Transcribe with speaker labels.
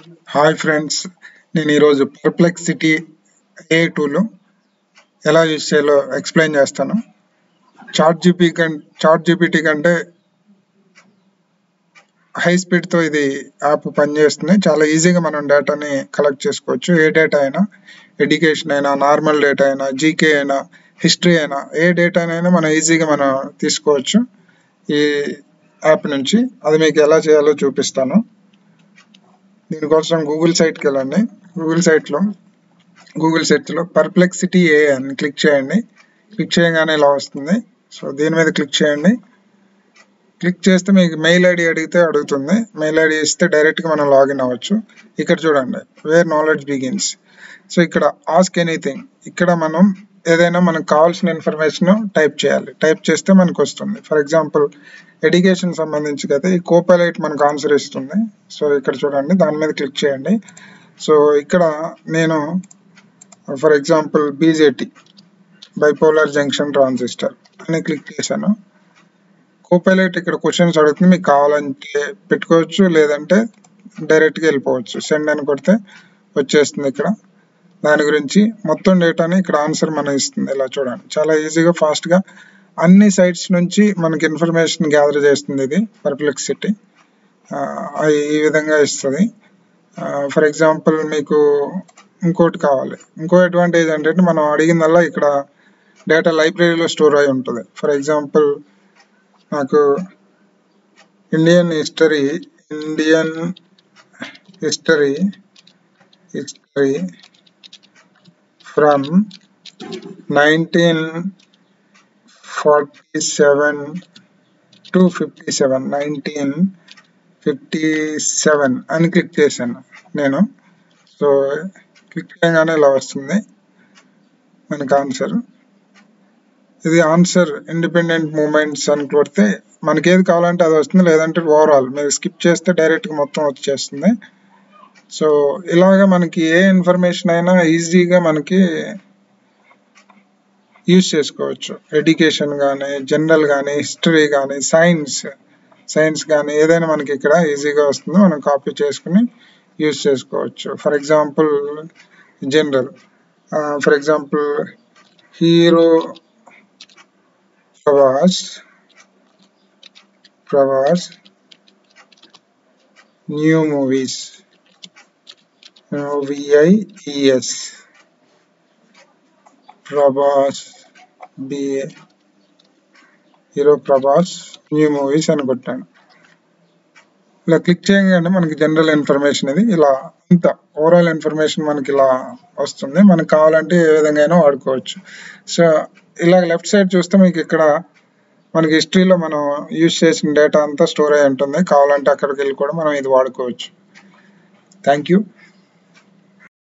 Speaker 1: hi friends నేను ఈరోజు perplexity AI tool ఎలా యూజ్ చేయాలో ఎక్స్ప్లెయిన్ చేస్తాను చాట్ జీపీ కం చాట్ జీపీటీ కంటే హై స్పీడ్తో ఇది యాప్ పనిచేస్తుంది చాలా ఈజీగా మనం డేటాని కలెక్ట్ చేసుకోవచ్చు ఏ డేటా అయినా ఎడ్యుకేషన్ అయినా నార్మల్ డేటా అయినా జీకే అయినా హిస్టరీ అయినా ఏ డేటానైనా మనం ఈజీగా మనం తీసుకోవచ్చు ఈ యాప్ నుంచి అది మీకు ఎలా చేయాలో చూపిస్తాను దీనికోసం గూగుల్ సైట్కి వెళ్ళండి గూగుల్ సైట్లో గూగుల్ సెర్చ్లో పర్ప్లెక్సిటీ ఏ అని క్లిక్ చేయండి క్లిక్ చేయగానే ఇలా వస్తుంది సో దీని మీద క్లిక్ చేయండి క్లిక్ చేస్తే మీకు మెయిల్ ఐడి అడిగితే అడుగుతుంది మెయిల్ ఐడి ఇస్తే డైరెక్ట్గా మనం లాగిన్ అవ్వచ్చు ఇక్కడ చూడండి వేర్ నాలెడ్జ్ బిగిన్స్ సో ఇక్కడ ఆస్క్ ఎనీథింగ్ ఇక్కడ మనం ఏదైనా మనకు కావాల్సిన ఇన్ఫర్మేషన్ టైప్ చేయాలి టైప్ చేస్తే మనకు వస్తుంది ఫర్ ఎగ్జాంపుల్ ఎడ్యుకేషన్ సంబంధించి కదా ఈ కోపైలైట్ మనకు ఆన్సర్ ఇస్తుంది సో ఇక్కడ చూడండి దాని మీద క్లిక్ చేయండి సో ఇక్కడ నేను for example BJT bipolar junction transistor అని క్లిక్ చేశాను కోపైలైట్ ఇక్కడ క్వశ్చన్స్ అడుగుతుంది మీకు కావాలంటే పెట్టుకోవచ్చు లేదంటే డైరెక్ట్గా వెళ్ళిపోవచ్చు సెండ్ అని కొడితే వచ్చేస్తుంది ఇక్కడ దాని గురించి మొత్తం డేటాని ఇక్కడ ఆన్సర్ మనం ఇస్తుంది ఇలా చూడండి చాలా ఈజీగా ఫాస్ట్గా అన్ని సైట్స్ నుంచి మనకి ఇన్ఫర్మేషన్ గ్యాదర్ చేస్తుంది ఇది పర్ప్లెక్సిటీ ఈ విధంగా ఇస్తుంది ఫర్ ఎగ్జాంపుల్ మీకు ఇంకోటి కావాలి ఇంకో అడ్వాంటేజ్ ఏంటంటే మనం అడిగిందల్లా ఇక్కడ డేటా లైబ్రరీలో స్టోర్ అయి ఉంటుంది ఫర్ ఎగ్జాంపుల్ నాకు Indian history Indian history history from nineteen forty seven to fifty seven nineteen fifty seven అని క్లిక్ చేశాను నేను సో క్లిక్ చేయగానే ఇలా వస్తుంది మనకి ఆన్సర్ ఇది ఆన్సర్ ఇండిపెండెంట్ మూమెంట్స్ అని కొడితే మనకి ఏది కావాలంటే అది వస్తుంది లేదంటే ఓవరాల్ మీరు స్కిప్ చేస్తే డైరెక్ట్గా మొత్తం వచ్చేస్తుంది సో ఇలాగా మనకి ఏ ఇన్ఫర్మేషన్ అయినా ఈజీగా మనకి యూజ్ చేసుకోవచ్చు ఎడ్యుకేషన్ కానీ జనరల్ కానీ హిస్టరీ కానీ సైన్స్ సైన్స్ కానీ ఏదైనా మనకి ఇక్కడ ఈజీగా వస్తుంది మనం కాపీ చేసుకుని యూజ్ చేసుకోవచ్చు for example general for example hero Prabhas Prabhas new movies విఐఈఎస్ ప్రభాస్ బిఏ హీరో ప్రభాస్ న్యూ మూవీస్ అని కొట్టాను ఇలా క్లిక్ చేయగానే మనకి జనరల్ ఇన్ఫర్మేషన్ ఇది ఇలా ఇంత ఓవరాల్ ఇన్ఫర్మేషన్ మనకి ఇలా వస్తుంది మనకు కావాలంటే ఏ విధంగా అయినా వాడుకోవచ్చు సో ఇలా లెఫ్ట్ సైడ్ చూస్తే మీకు ఇక్కడ మనకి హిస్టరీలో మనం యూజ్ చేసిన డేటా అంతా స్టోర్ అయి ఉంటుంది కావాలంటే అక్కడికి వెళ్ళి కూడా మనం ఇది వాడుకోవచ్చు థ్యాంక్ యూ